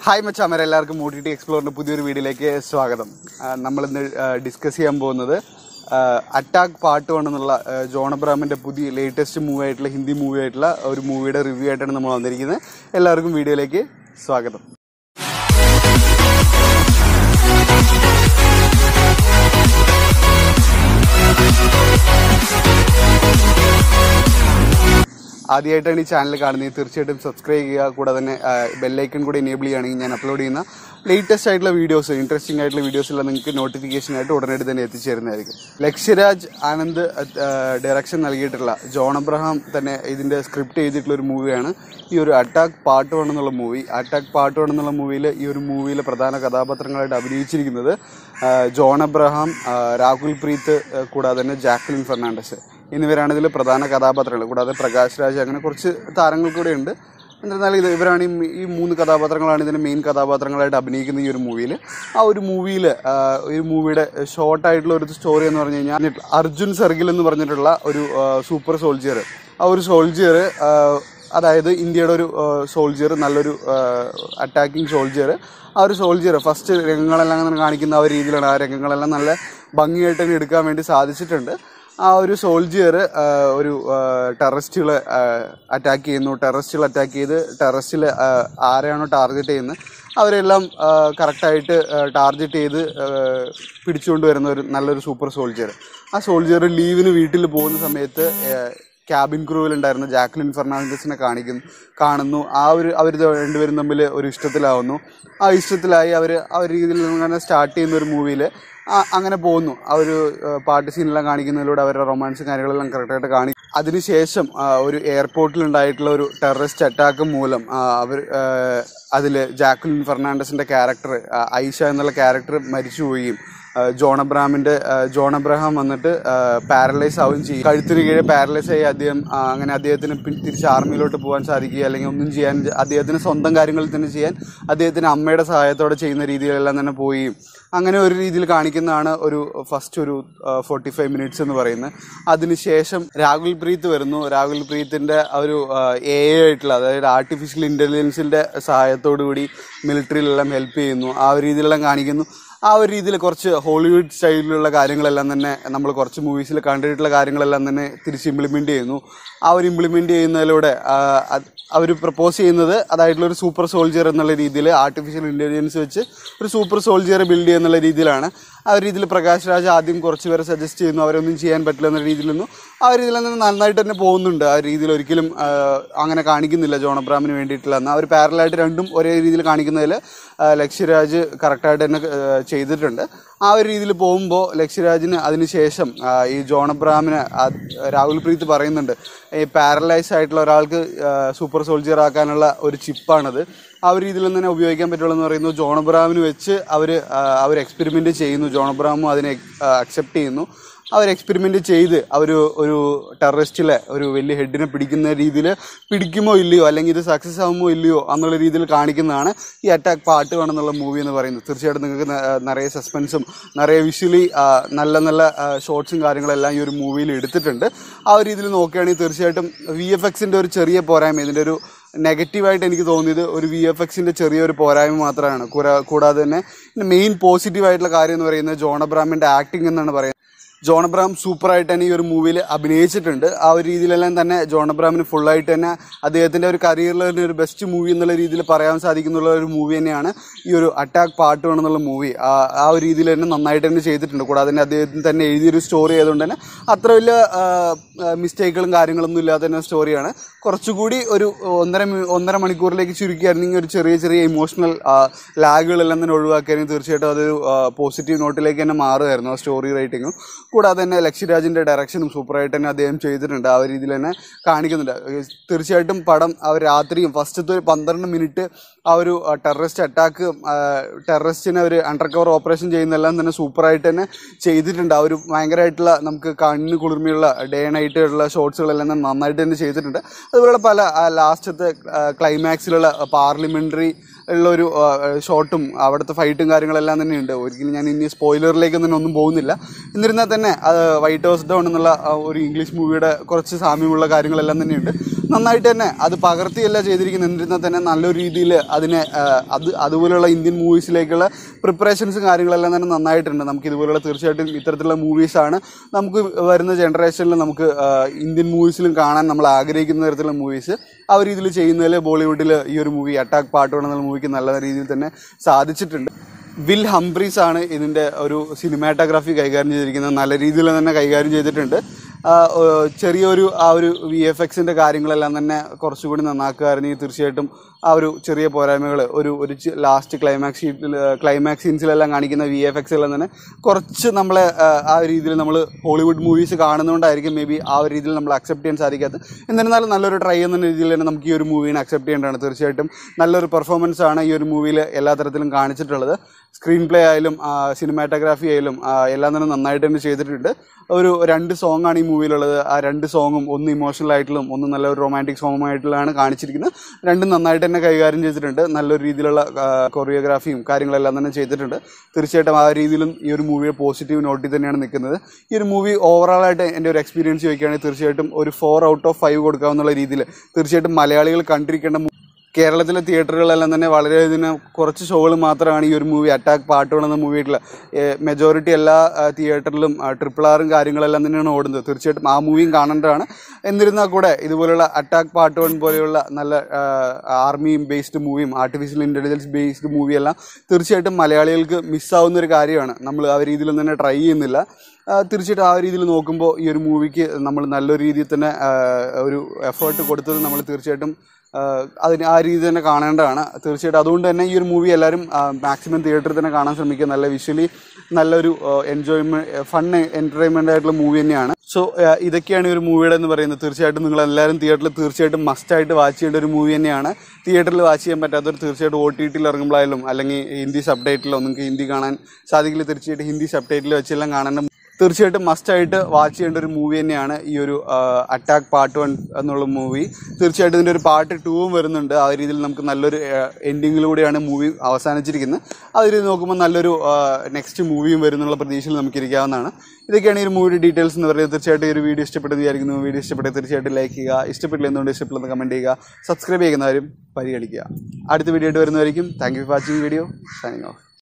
hi മച്ചാമര എല്ലാവർക്കും O T T എക്സ്പ്ലോറിന്റെ പുതിയൊരു വീഡിയോയിലേക്ക് സ്വാഗതം നമ്മൾ ഇന്ന് ഡിസ്കസ് ചെയ്യാൻ പോകുന്നത് അറ്റാക്ക് പാർട്ട് വൺ എന്നുള്ള ആ, ജോൺ അബ്രാമിന്റെ പുതിയ ലേറ്റസ്റ്റ് മൂവി ആയിട്ടുള്ള ഹിന്ദി മൂവി ആയിട്ടുള്ള ഒരു മൂവിയുടെ റിവ്യൂ ആയിട്ടാണ് നമ്മൾ വന്നിരിക്കുന്നത് എല്ലാവർക്കും വീഡിയോയിലേക്ക് സ്വാഗതം ആദ്യമായിട്ടാണ് ഈ ചാനൽ കാണുന്നത് തീർച്ചയായിട്ടും സബ്സ്ക്രൈബ് ചെയ്യുക കൂടാതെ തന്നെ ബെല്ലൈക്കൺ കൂടെ എനേബിൾ ചെയ്യുകയാണെങ്കിൽ ഞാൻ അപ്ലോഡ് ചെയ്യുന്ന ലേറ്റസ്റ്റ് ആയിട്ടുള്ള വീഡിയോസ് ഇൻട്രസ്റ്റിംഗ് ആയിട്ടുള്ള വീഡിയോസ് എല്ലാം നിങ്ങൾക്ക് നോട്ടിഫിക്കേഷൻ ആയിട്ട് ഉടനടി തന്നെ എത്തിച്ചേരുന്നതായിരിക്കും ലക്ഷ്യരാജ് ആനന്ദ് ഡയറക്ഷൻ നൽകിയിട്ടുള്ള ജോൺ അബ്രഹാം തന്നെ ഇതിന്റെ സ്ക്രിപ്റ്റ് ചെയ്തിട്ടുള്ള ഒരു മൂവിയാണ് ഈ ഒരു അറ്റാക്ക് പാർട്ട് വൺ എന്നുള്ള മൂവി അറ്റാക്ക് പാർട്ട് വൺ എന്നുള്ള മൂവിയിൽ ഈ ഒരു മൂവിയിലെ പ്രധാന കഥാപാത്രങ്ങളായിട്ട് അഭിനയിച്ചിരിക്കുന്നത് ആ, ജോൺ അബ്രഹാം ആ, രാഹുൽ പ്രീത്ത് ആ, കൂടാതെ തന്നെ ജാക്ലിൻ ഫെർണാണ്ടസ് എന്നിവരാണ് ഇതിൽ പ്രധാന കഥാപാത്രങ്ങൾ കൂടാതെ പ്രകാശ് രാജ് അങ്ങനെ കുറച്ച് താരങ്ങൾ കൂടെ ഉണ്ട് എന്നിരുന്നാലും ഇത് ഇവരാണ് ഈ മി- ഈ മൂന്ന് കഥാപാത്രങ്ങളാണ് ഇതിന്റെ മെയിൻ കഥാപാത്രങ്ങളായിട്ട് അഭിനയിക്കുന്ന ഈ ഒരു മൂവിയിൽ ആ ഒരു മൂവിയിൽ ഈ മൂവിയുടെ ഷോർട്ട് ആയിട്ടുള്ള ഒരു സ്റ്റോറി എന്ന് പറഞ്ഞു കഴിഞ്ഞാൽ അർജുൻ സർഗിൽ എന്ന് പറഞ്ഞിട്ടുള്ള ഒരു സൂപ്പർ സോൾജിയർ ആ ഒരു സോൾജിയർ അതായത് ഇന്ത്യയുടെ ഒരു സോൾജിയർ നല്ലൊരു അറ്റാക്കിംഗ് സോൾജിയർ ആ ഒരു സോൾജിയർ ഫസ്റ്റ് രംഗങ്ങളെല്ലാം അങ്ങനെ കാണിക്കുന്ന ആ ഒരു രീതിയിലാണ് ആ രംഗങ്ങളെല്ലാം നല്ല ഭംഗിയായിട്ട് തന്നെ എടുക്കാൻ വേണ്ടി സാധിച്ചിട്ടുണ്ട് ആ ഒരു സോൾജിയർ ഒരു ടെററിസ്റ്റുകളെ അറ്റാക്ക് ചെയ്യുന്നു ടെററിസ്റ്റുകൾ അറ്റാക്ക് ചെയ്ത് ടെററിസ്റ്റിൽ ആരെയാണോ ടാർഗറ്റ് ചെയ്യുന്നത് അവരെല്ലാം കറക്റ്റായിട്ട് ടാർഗറ്റ് ചെയ്ത് ആ, പിടിച്ചുകൊണ്ട് വരുന്ന ഒരു നല്ലൊരു സൂപ്പർ സോൾജിയർ ആ സോൾജിയർ ലീവിന് വീട്ടിൽ പോകുന്ന സമയത്ത് ആ, ക്യാബിൻ ക്രൂവിൽ ഉണ്ടായിരുന്ന ജാക്ലിൻ ഫെർണാണ്ടസിനെ കാണിക്കുന്നു കാണുന്നു ആ ഒരു അവർ രണ്ടുപേരും തമ്മിൽ ഒരു ഇഷ്ടത്തിലാവുന്നു ആ ഇഷ്ടത്തിലായി അവർ ആ ഒരു രീതിയിൽ അങ്ങനെ സ്റ്റാർട്ട് ചെയ്യുന്ന ഒരു മൂവിയിൽ അങ്ങനെ പോകുന്നു ആ ഒരു പാർട്ടി സീനെല്ലാം കാണിക്കുന്നതിലൂടെ അവരുടെ റൊമാൻസും കാര്യങ്ങളെല്ലാം കറക്റ്റായിട്ട് കാണി അതിനുശേഷം ആ, ഒരു എയർപോർട്ടിൽ ഉണ്ടായിട്ടുള്ള ഒരു ടെററിസ്റ്റ് അറ്റാക്ക് മൂലം ആ, അവർ അതിൽ ജാക്ലിൻ ഫെർണാണ്ടസിന്റെ ക്യാരക്ടർ ഐഷ എന്നുള്ള ക്യാരക്ടർ മരിച്ചു പോവുകയും ആ, ജോൺ അബ്രഹാമിന്റെ ആ, ജോൺ അബ്രഹാം വന്നിട്ട് പാരലൈസ് ആവുകയും ചെയ്യും കഴുത്തിന് കീഴെ പാരലൈസ് ആയി അദ്ദേഹം ആ, അങ്ങനെ അദ്ദേഹത്തിന് പിൻ- തിരിച്ച് ആർമിയിലോട്ട് പോകാൻ സാധിക്കുക അല്ലെങ്കിൽ ഒന്നും ചെയ്യാൻ അദ്ദേഹത്തിന് സ്വന്തം കാര്യങ്ങൾ തന്നെ ചെയ്യാൻ അദ്ദേഹത്തിന് അമ്മയുടെ സഹായത്തോടെ ചെയ്യുന്ന രീതിയിലെല്ലാം തന്നെ പോവുകയും അങ്ങനെ ഒരു രീതിയിൽ കാണിക്കുന്നതാണ് ഒരു ഫസ്റ്റ് ഒരു ഫോർട്ടി ഫൈവ് മിനിറ്റ്സ് എന്ന് പറയുന്നത് അതിനുശേഷം രാഹുൽ പ്രീത്ത് വരുന്നു രാഹുൽ പ്രീത്തിന്റെ ആ ഒരു എ ആയിട്ടുള്ള അതായത് ആർട്ടിഫിഷ്യൽ ഇന്റലിജൻസിന്റെ സഹായത്തോടു കൂടി മിലിറ്ററിയിലെല്ലാം ഹെൽപ്പ് ചെയ്യുന്നു ആ ഒരു രീതിയിലെല്ലാം കാണിക്കുന്നു ആ ഒരു രീതിയിൽ കുറച്ച് ഹോളിവുഡ് സ്റ്റൈലിലുള്ള കാര്യങ്ങളെല്ലാം തന്നെ നമ്മൾ കുറച്ച് മൂവീസിൽ കണ്ടിട്ടുള്ള കാര്യങ്ങളെല്ലാം തന്നെ തിരിച്ച് ഇംപ്ലിമെന്റ് ചെയ്യുന്നു ആ ഒരു ഇംപ്ലിമെന്റ് ചെയ്യുന്നതിലൂടെ അവർ പ്രപ്പോസ് ചെയ്യുന്നത് അതായിട്ടുള്ള ഒരു സൂപ്പർ സോൾജിയർ എന്നുള്ള രീതിയിൽ ആർട്ടിഫിഷ്യൽ ഇന്റലിജൻസ് വെച്ച് ഒരു സൂപ്പർ സോൾജിയർ ബിൽഡ് ചെയ്യുക എന്നുള്ള രീതിയിലാണ് ആ ഒരു രീതിയിൽ പ്രകാശ് രാജ് ആദ്യം കുറച്ച് പേരെ സജസ്റ്റ് ചെയ്യുന്നു അവരൊന്നും ചെയ്യാൻ പറ്റില്ല എന്ന രീതിയിലൊന്നും ആ ഒരു രീതിയിൽ തന്നെ നന്നായിട്ട് തന്നെ പോകുന്നുണ്ട് ആ രീതിയിൽ ഒരിക്കലും ആ, അങ്ങനെ കാണിക്കുന്നില്ല ജോൺ അബ്രാമിന് വേണ്ടിയിട്ടുള്ള എന്നാൽ അവർ പാരലായിട്ട് രണ്ടും ഒരേ രീതിയിൽ കാണിക്കുന്നതിൽ ലക്ഷ്യരാജ് കറക്റ്റായിട്ട് തന്നെ ആ, ചെയ്തിട്ടുണ്ട് ആ ഒരു രീതിയിൽ പോകുമ്പോൾ ലക്ഷ്യരാജിന് അതിനുശേഷം ആ, ഈ ജോൺ അബ്രാമിന് ആ, രാഹുൽ പ്രീത് പറയുന്നുണ്ട് ഈ പാരലൈസ് ആയിട്ടുള്ള ഒരാൾക്ക് സൂപ്പർ സോൾജിയർ ആക്കാനുള്ള ഒരു ചിപ്പാണത് ആ ഒരു രീതിയിൽ തന്നെ ഉപയോഗിക്കാൻ പറ്റുള്ളൂ എന്ന് പറയുന്നു ജോൺ അബ്രാമിന് വെച്ച് അവർ അവർ എക്സ്പെരിമെന്റ് ചെയ്യുന്നു ജോൺ അബ്രാമും അതിനെ അക്സെപ്റ്റ് ചെയ്യുന്നു അവർ എക്സ്പെരിമെന്റ് ചെയ്ത് അവർ ഒരു ടെററിസ്റ്റിലെ ഒരു വലിയ ഹെഡിനെ പിടിക്കുന്ന രീതിയിൽ പിടിക്കുമോ ഇല്ലയോ അല്ലെങ്കിൽ ഇത് സക്സസ് ആകുമോ ഇല്ലയോ എന്നുള്ള രീതിയിൽ കാണിക്കുന്നതാണ് ഈ അറ്റാക്ക് പാട്ട് വേണമെന്നുള്ള മൂവി എന്ന് പറയുന്നത് തീർച്ചയായിട്ടും നിങ്ങൾക്ക് ന- നിറയെ സസ്പെൻസും നിറയെ വിഷ്വലി നല്ല നല്ല ഷോർട്സും കാര്യങ്ങളെല്ലാം ഈ ഒരു മൂവിയിൽ എടുത്തിട്ടുണ്ട് ആ ഒരു രീതിയിൽ നോക്കുകയാണെങ്കിൽ തീർച്ചയായിട്ടും വി എഫ് എക്സിന്റെ ഒരു ചെറിയ പോരായ്മ ഇതിന്റെ ഒരു നെഗറ്റീവായിട്ട് എനിക്ക് തോന്നിയത് ഒരു വി എഫ് എക്സിന്റെ ചെറിയൊരു പോരായ്മ മാത്രമാണ് കൂടാ- കൂടാതെ തന്നെ മെയിൻ പോസിറ്റീവ് ആയിട്ടുള്ള കാര്യം എന്ന് പറയുന്നത് ജോൺ അബ്രാമിന്റെ ആക്ടിംഗ് എന്നാണ് പറയുന്നത് ജോൺ അബ്രാം സൂപ്പറായിട്ട് തന്നെ ഈ ഒരു മൂവിയിൽ അഭിനയിച്ചിട്ടുണ്ട് ആ ഒരു രീതിയിലെല്ലാം തന്നെ ജോൺ അബ്രാമിന് ഫുള്ളായിട്ട് തന്നെ അദ്ദേഹത്തിന്റെ ഒരു കരിയറിൽ തന്നെ ഒരു ബെസ്റ്റ് മൂവി എന്നുള്ള രീതിയിൽ പറയാൻ സാധിക്കുന്നുള്ള ഒരു മൂവി തന്നെയാണ് ഈ ഒരു അറ്റാക്ക് പാർട്ട് വൺ എന്നുള്ള മൂവി ആ ഒരു രീതിയിൽ തന്നെ നന്നായിട്ട് തന്നെ ചെയ്തിട്ടുണ്ട് കൂടാതെ തന്നെ അദ്ദേഹത്തിന് തന്നെ എഴുതിയൊരു സ്റ്റോറി ആയതുകൊണ്ട് തന്നെ അത്ര വലിയ മിസ്റ്റേക്കുകളും കാര്യങ്ങളൊന്നും ഇല്ലാത്ത തന്നെ സ്റ്റോറിയാണ് കുറച്ചുകൂടി ഒരു ഒന്നര മി- ഒന്നര മണിക്കൂറിലേക്ക് ചുരുക്കിയായിരുന്നെങ്കിൽ ഒരു ചെറിയ ചെറിയ ഇമോഷണൽ ലാഗുകളെല്ലാം തന്നെ ഒഴിവാക്കിയാണെങ്കിൽ തീർച്ചയായിട്ടും അതൊരു പോസിറ്റീവ് നോട്ടിലേക്ക് തന്നെ മാറുമായിരുന്നു ആ സ്റ്റോറി റൈറ്റിങ്ങും കൂടാതെ തന്നെ ലക്ഷ്യരാജിന്റെ ഡയറക്ഷനും സൂപ്പറായിട്ട് തന്നെ അദ്ദേഹം ചെയ്തിട്ടുണ്ട് ആ ഒരു രീതിയിൽ തന്നെ കാണിക്കുന്നുണ്ട് ഏഹ് തീർച്ചയായിട്ടും പടം ആ ഒരു രാത്രിയും ഫസ്റ്റത്തെ ഒരു പന്ത്രണ്ട് മിനിറ്റ് ആ ഒരു ടെററിസ്റ്റ് അറ്റാക്ക് ടെററിസ്റ്റിനെ ഒരു അണ്ടർ കവർ ഓപ്പറേഷൻ ചെയ്യുന്നതെല്ലാം തന്നെ സൂപ്പറായിട്ട് തന്നെ ചെയ്തിട്ടുണ്ട് ആ ഒരു ഭയങ്കരമായിട്ടുള്ള നമുക്ക് കണ്ണിന് കുളിർമയുള്ള ഡേ നൈറ്റ് ഉള്ള ഷോട്ട്സുകളെല്ലാം തന്നെ നന്നായിട്ട് തന്നെ ചെയ്തിട്ടുണ്ട് അതുപോലെ പല ലാസ്റ്റത്തെ ക്ലൈമാക്സിലുള്ള പാർലമെന്ററി ഉള്ള ഒരു ഷോട്ടും അവിടുത്തെ ഫൈറ്റും കാര്യങ്ങളെല്ലാം തന്നെ ഉണ്ട് ഒരിക്കലും ഞാൻ ഇനി സ്പോയിലറിലേക്ക് തന്നെ ഒന്നും പോകുന്നില്ല എന്നിരുന്നാൽ തന്നെ അത് വൈറ്റ് ഹൗസ് ഡൗൺ എന്നുള്ള ആ ഒരു ഇംഗ്ലീഷ് മൂവിയുടെ കുറച്ച് സാമ്യമുള്ള കാര്യങ്ങളെല്ലാം തന്നെയുണ്ട് നന്നായിട്ട് തന്നെ അത് പകർത്തിയല്ല ചെയ്തിരിക്കുന്നത് എന്നിരുന്നാൽ തന്നെ നല്ലൊരു രീതിയിൽ അതിനെ ആ, അത് അതുപോലെയുള്ള ഇന്ത്യൻ മൂവീസിലേക്കുള്ള പ്രിപ്പറേഷൻസും കാര്യങ്ങളെല്ലാം തന്നെ നന്നായിട്ടുണ്ട് നമുക്ക് ഇതുപോലുള്ള തീർച്ചയായിട്ടും ഇത്തരത്തിലുള്ള മൂവീസാണ് നമുക്ക് വരുന്ന ജനറേഷനിൽ നമുക്ക് ആ, ഇന്ത്യൻ മൂവീസിലും കാണാൻ നമ്മൾ ആഗ്രഹിക്കുന്ന തരത്തിലുള്ള മൂവീസ് ആ ഒരു രീതിയിൽ ചെയ്യുന്നതിൽ ബോളിവുഡിൽ ഈ ഒരു മൂവി അറ്റാക്ക് പാട്ട് എന്നുള്ള മൂവിക്ക് നല്ല രീതിയിൽ തന്നെ സാധിച്ചിട്ടുണ്ട് വിൽ ഹംബ്രീസ് ആണ് ഇതിൻ്റെ ഒരു സിനിമാറ്റോഗ്രാഫി കൈകാര്യം ചെയ്തിരിക്കുന്നത് നല്ല രീതിയിൽ തന്നെ കൈകാര്യം ചെയ്തിട്ടുണ്ട് ആ, ഏഹ് ചെറിയൊരു ആ ഒരു വി എഫ് എക്സിൻ്റെ കാര്യങ്ങളെല്ലാം തന്നെ കുറച്ചുകൂടി നന്നാക്കുകയായിരുന്നെങ്കിൽ തീർച്ചയായിട്ടും ആ ഒരു ചെറിയ പോരായ്മകൾ ഒരു ഒരു ലാസ്റ്റ് ക്ലൈമാക്സ് ഷീറ്റിൽ ക്ലൈമാക്സ് സീൻസിലെല്ലാം കാണിക്കുന്ന വി എഫ് എക്സ് എല്ലാം തന്നെ കുറച്ച് നമ്മളെ ആ, ആ ഒരു രീതിയിൽ നമ്മൾ ഹോളിവുഡ് മൂവീസ് കാണുന്നതുകൊണ്ടായിരിക്കും മേ ബി ആ ഒരു രീതിയിൽ നമ്മൾ അക്സെപ്റ്റ് ചെയ്യാൻ സാധിക്കാത്തത് എന്നിരുന്നാലും നല്ലൊരു ട്രൈ എന്ന രീതിയിൽ തന്നെ നമുക്ക് ഈ ഒരു മൂവീനെ അക്സെപ്റ്റ് ചെയ്യേണ്ടതാണ് തീർച്ചയായിട്ടും നല്ലൊരു പെർഫോമൻസ് ആണ് ഈ ഒരു മൂവിയിൽ എല്ലാ തരത്തിലും കാണിച്ചിട്ടുള്ളത് സ്ക്രീൻ പ്ലേ ആയാലും സിനിമാറ്റോഗ്രാഫി ആയാലും ആ, എല്ലാം തന്നെ നന്നായിട്ട് തന്നെ ചെയ്തിട്ടുണ്ട് ഒരു രണ്ട് സോങ് ആണ് ഈ മൂവിയിലുള്ളത് ആ രണ്ട് സോങ്ങും ഒന്ന് ഇമോഷണൽ ആയിട്ടുള്ളതും ഒന്ന് നല്ല ഒരു റൊമാൻറ്റിക് സോങ്ങും ആയിട്ടുള്ളതാണ് കാണിച്ചിരിക്കുന്നത് രണ്ടും നന്നായിട്ട് തന്നെ കൈകാര്യം ചെയ്തിട്ടുണ്ട് നല്ലൊരു രീതിയിലുള്ള കൊറിയോഗ്രാഫിയും കാര്യങ്ങളെല്ലാം തന്നെ ചെയ്തിട്ടുണ്ട് തീർച്ചയായിട്ടും ആ രീതിയിലും ഈ ഒരു മൂവിയെ പോസിറ്റീവ് നോട്ടിൽ തന്നെയാണ് നിൽക്കുന്നത് ഈ ഒരു മൂവി ഓവറോളായിട്ട് എൻ്റെ ഒരു എക്സ്പീരിയൻസ് ചോദിക്കുകയാണെങ്കിൽ തീർച്ചയായിട്ടും ഒരു ഫോർ ഔട്ട് ഓഫ് ഫൈവ് കൊടുക്കാവുന്ന രീതിയിൽ തീർച്ചയായിട്ടും മലയാളികൾ കണ്ടിരിക്കേണ്ട മൂ- കേരളത്തിലെ തിയേറ്ററുകളെല്ലാം തന്നെ വളരെ ഇതിന് കുറച്ച് ഷോകൾ മാത്രമാണ് ഈ ഒരു മൂവി അറ്റാക്ക് പാട്ടുകൾ എന്ന മൂവിയായിട്ടുള്ള മെജോറിറ്റി എല്ലാ ആ, തിയേറ്ററിലും ട്രിപ്പിൾ ആറും കാര്യങ്ങളെല്ലാം തന്നെയാണ് ഓടുന്നത് തീർച്ചയായിട്ടും ആ മൂവിയും കാണേണ്ടതാണ് എന്നിരുന്നാൽ കൂടെ ഇതുപോലുള്ള അറ്റാക്ക് പാട്ട് വൺ പോലെയുള്ള നല്ല ആർമിയും ബേസ്ഡ് മൂവിയും ആർട്ടിഫിഷ്യൽ ഇൻ്റലിജൻസ് ബേസ്ഡ് മൂവിയെല്ലാം തീർച്ചയായിട്ടും മലയാളികൾക്ക് മിസ്സാവുന്ന ഒരു കാര്യമാണ് നമ്മൾ ആ രീതിയിലൊന്നും തന്നെ ട്രൈ ചെയ്യുന്നില്ല ആ, തീർച്ചയായിട്ടും ആ രീതിയിൽ നോക്കുമ്പോൾ ഈ ഒരു മൂവിക്ക് നമ്മൾ നല്ലൊരു രീതിയിൽ തന്നെ ആ, ഒരു എഫേർട്ട് കൊടുത്തത് നമ്മൾ തീർച്ചയായിട്ടും ആ, അതിന് ആ രീതി തന്നെ കാണേണ്ടതാണ് തീർച്ചയായിട്ടും അതുകൊണ്ട് തന്നെ ഈ ഒരു മൂവി എല്ലാവരും മാക്സിമം തിയേറ്ററിൽ തന്നെ കാണാൻ ശ്രമിക്കുക നല്ല വിഷ്വലി നല്ലൊരു എൻജോയ്മെന്റ് ഫൺ എൻ്റർടൈൻമെൻ്റ് ആയിട്ടുള്ള മൂവി തന്നെയാണ് സോ ഇതൊക്കെയാണ് ഈ ഒരു മൂവിയുടെ എന്ന് പറയുന്നത് തീർച്ചയായിട്ടും നിങ്ങൾ എല്ലാവരും തിയേറ്ററിൽ തീർച്ചയായിട്ടും മസ്റ്റായിട്ട് വാച്ച് ചെയ്യേണ്ട ഒരു മൂവി തന്നെയാണ് തിയേറ്ററിൽ വാച്ച് ചെയ്യാൻ പറ്റാത്തവർ തീർച്ചയായിട്ടും ഒ ടി ടിയിൽ ഇറങ്ങുമ്പോഴായാലും അല്ലെങ്കിൽ ഹിന്ദി സബ് ടൈറ്റിലോ നിങ്ങൾക്ക് ഹിന്ദി കാണാൻ സാധിക്കില്ല തീർച്ചയായിട്ടും ഹിന്ദി സബ് ടൈറ്റിൽ വെച്ചെല്ലാം കാണേണ്ട തീർച്ചയായിട്ടും മസ്റ്റായിട്ട് വാച്ച് ചെയ്യേണ്ട ഒരു മൂവി തന്നെയാണ് ഈ ഒരു അറ്റാക്ക് പാർട്ട് വൺ എന്നുള്ള മൂവി തീർച്ചയായിട്ടും ഇതിൻ്റെ ഒരു പാർട്ട് ടൂവും വരുന്നുണ്ട് ആ രീതിയിൽ നമുക്ക് നല്ലൊരു എൻഡിങ്ങിലൂടെയാണ് മൂവി അവസാനിച്ചിരിക്കുന്നത് ആ ഒരു രീതി നോക്കുമ്പോൾ നല്ലൊരു നെക്സ്റ്റ് മൂവിയും വരുന്നുള്ള പ്രതീക്ഷയിൽ നമുക്ക് ഇരിക്കാവുന്നതാണ് ഇതൊക്കെയാണ് ഈ ഒരു മൂവിയുടെ ഡീറ്റെയിൽസ് എന്ന് പറയുന്നത് തീർച്ചയായിട്ടും ഈ ഒരു വീഡിയോ ഇഷ്ടപ്പെട്ടെന്ന് വിചാരിക്കുന്നു വീഡിയോ ഇഷ്ടപ്പെട്ട തീർച്ചയായിട്ടും ലൈക്ക് ചെയ്യുക ഇഷ്ടപ്പെട്ടില്ല എന്തുകൊണ്ട് ഇഷ്ടപ്പെട്ടെന്ന് കമൻറ്റ് ചെയ്യുക സബ്സ്ക്രൈബ് ചെയ്യുന്നവരും പരിഗണിക്കുക അടുത്ത വീഡിയോ ആയിട്ട് വരുന്നതായിരിക്കും thank you for watching video signing of